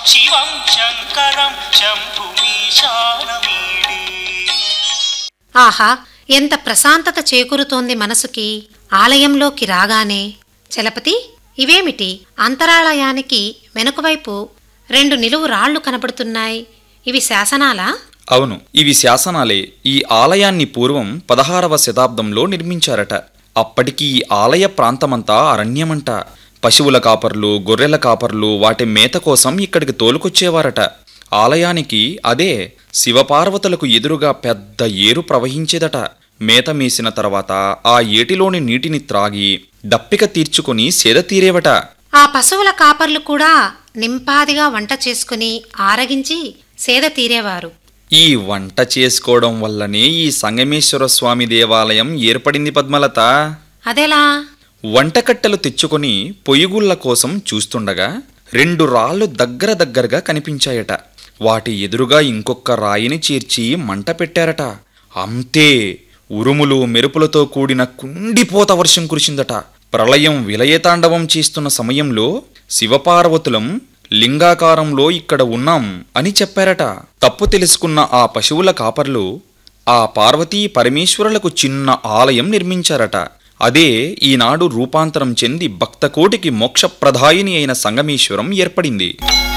శివం శంకరం శంభుమీశానమీడే ఆహా ఎంత ప్రశాంతత చేకూరుతోంది మనసుకి ఆలయంలోకి రాగానే చలపతి ఇవేమిటి అంతరాలయానికి వెనుకవైపు రెండు నిలువు రాళ్లు కనబడుతున్నాయి ఇవి శాసనాలా అవును ఇవి శాసనాలే ఈ ఆలయాన్ని పూర్వం పదహారవ శతాబ్దంలో నిర్మించారట అప్పటికి ఈ ఆలయ ప్రాంతమంతా అరణ్యమంట పశువుల కాపర్లు గొర్రెల కాపర్లు వాటి మేత కోసం ఇక్కడికి తోలుకొచ్చేవారట ఆలయానికి అదే శివపార్వతులకు ఎదురుగా పెద్ద ఏరు ప్రవహించేదట మేత మేసిన తర్వాత ఆ ఏటిలోని నీటిని త్రాగి దప్పిక తీర్చుకొని సేద తీరేవట ఆ పశువుల కాపర్లు కూడా నింపాదిగా వంట చేసుకుని ఆరగించి సేద తీరేవారు ఈ వంట చేసుకోవడం వల్లనే ఈ సంగమేశ్వర స్వామి దేవాలయం ఏర్పడింది పద్మలత అదెలా వంటకట్టెలు తెచ్చుకొని పొయ్యిగుళ్ళ కోసం చూస్తుండగా రెండు రాళ్ళు దగ్గర దగ్గరగా కనిపించాయట వాటి ఎదురుగా ఇంకొక రాయిని చేర్చి మంట పెట్టారట అంతే ఉరుములు మెరుపులతో కూడిన కుండిపోత వర్షం కురిసిందట ప్రళయం విలయతాండవం చేస్తున్న సమయంలో శివపార్వతులం లింగాకారంలో ఇక్కడ ఉన్నాం అని చెప్పారట తప్పు తెలుసుకున్న ఆ పశువుల కాపర్లు ఆ పార్వతీ పరమేశ్వరులకు చిన్న ఆలయం నిర్మించారట అదే ఈనాడు రూపాంతరం చెంది భక్తకోటికి మోక్షప్రదాయిని అయిన సంగమేశ్వరం ఏర్పడింది